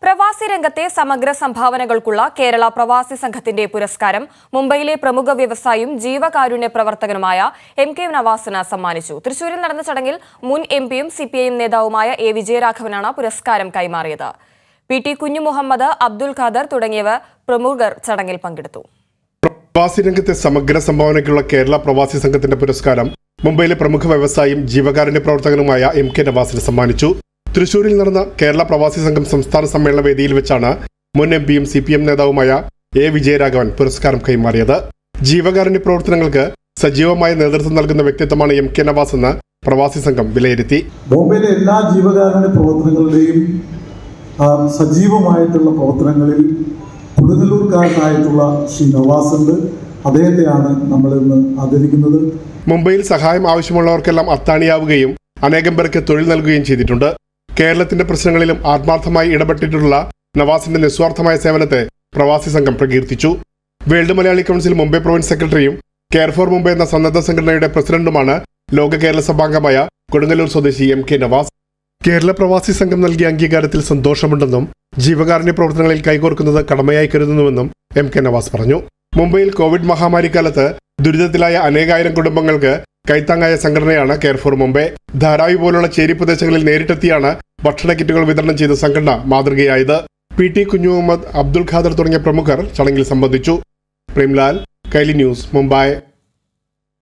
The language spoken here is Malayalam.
പ്രവാസി രംഗത്തെ സമഗ്ര സംഭാവനകൾക്കുള്ള കേരള പ്രവാസി സംഘത്തിന്റെ പുരസ്കാരം മുംബൈയിലെ പ്രമുഖ വ്യവസായിയും ജീവകാരുണ്യ പ്രവർത്തകനുമായ എം കെ നവാസിന് സമ്മാനിച്ചു തൃശൂരിൽ നടന്ന ചടങ്ങിൽ മുൻ എം പിയും സി പി ഐ എം നേതാവുമായ എ വിജയരാഘവനാണ് പുരസ്കാരം കൈമാറിയത് പി ടി കുഞ്ഞുമുഹമ്മദ് അബ്ദുൽ ഖാദർ തുടങ്ങിയവർ പ്രമുഖർ ചടങ്ങിൽ പങ്കെടുത്തു പ്രവാസി രംഗത്തെ സമഗ്ര സംഭാവനയ്ക്കുള്ള കേരള പ്രവാസി സംഘത്തിന്റെ പുരസ്കാരം മുംബൈയിലെ പ്രമുഖ വ്യവസായിയും ജീവകാരുണ്യ പ്രവർത്തകനുമായ എം കെ നവാസിന് സമ്മാനിച്ചു തൃശൂരിൽ നടന്ന കേരള പ്രവാസി സംഘം സംസ്ഥാന സമ്മേളന വേദിയിൽ വെച്ചാണ് മുൻ എം പിയും സി പി എം നേതാവുമായ എ വിജയരാഘവൻ പുരസ്കാരം കൈമാറിയത് ജീവകാരുണ്യ പ്രവർത്തനങ്ങൾക്ക് സജീവമായ നേതൃത്വം നൽകുന്ന വ്യക്തിത്വമാണ് എം കെ നവാസ് എന്ന് പ്രവാസി സംഘം വിലയിരുത്തി ബോംബെയിലെ എല്ലാ ജീവകാരുണ്യ പ്രവർത്തനങ്ങളുടെയും ആ, സജീവമായിട്ടുള്ള പ്രവർത്തനങ്ങളിൽ കൊടുങ്ങല്ലൂർക്കാരനായിട്ടുള്ള ശ്രീ നവാസ് ഉണ്ട് അദ്ദേഹത്തെയാണ് നമ്മൾ ഇന്ന് ആദരിക്കുന്നത് മുംബൈയിൽ സഹായം ആവശ്യമുള്ളവർക്കെല്ലാം അത്താണിയാവുകയും അനേകം പേർക്ക് തൊഴിൽ നൽകുകയും ചെയ്തിട്ടുണ്ട് കേരളത്തിന്റെ പ്രശ്നങ്ങളിലും ആത്മാർത്ഥമായി ഇടപെട്ടിട്ടുള്ള നവാസിന്റെ നിസ്വാർത്ഥമായ സേവനത്തെ പ്രവാസി സംഘം പ്രകീർത്തിച്ചു world Malayali council Mumbai province സെക്രട്ടറിയും കെയർ ഫോർ മുംബൈ എന്ന സന്നദ്ധ സംഘടനയുടെ പ്രസിഡന്റുമാണ് ലോക കേരള സഭാംഗമായ കൊടുങ്ങല്ലൂർ സ്വദേശി എം കെ നവാസ് കേരള പ്രവാസി സംഘം നൽകിയ അംഗീകാരത്തിൽ സന്തോഷമുണ്ടെന്നും ജീവകാരുണ്യ പ്രവർത്തനങ്ങളിൽ കൈകോർക്കുന്നത് കടമയായി കരുതുന്നുവെന്നും എം കെ നവാസ് പറഞ്ഞു മുംബൈയിൽ കോവിഡ് മഹാമാരി കാലത്ത് ദുരിതത്തിലായ അനേകായിരം കുടുംബങ്ങൾക്ക് കൈത്താങ്ങായ സംഘടനയാണ് കെയർ ഫോർ മുംബൈ ധാരാവി പോലുള്ള ചേരി പ്രദേശങ്ങളിൽ നേരിട്ടെത്തിയാണ് ഭക്ഷണ കിറ്റുകൾ വിതരണം ചെയ്ത സംഘടന മാതൃകയായത് പി ടി കുഞ്ഞു മുഹമ്മദ് അബ്ദുൽ ഖാദർ തുടങ്ങിയ പ്രമുഖർ ചടങ്ങിൽ സംബന്ധിച്ചു പ്രേംലാൽ കൈലി ന്യൂസ് മുംബൈ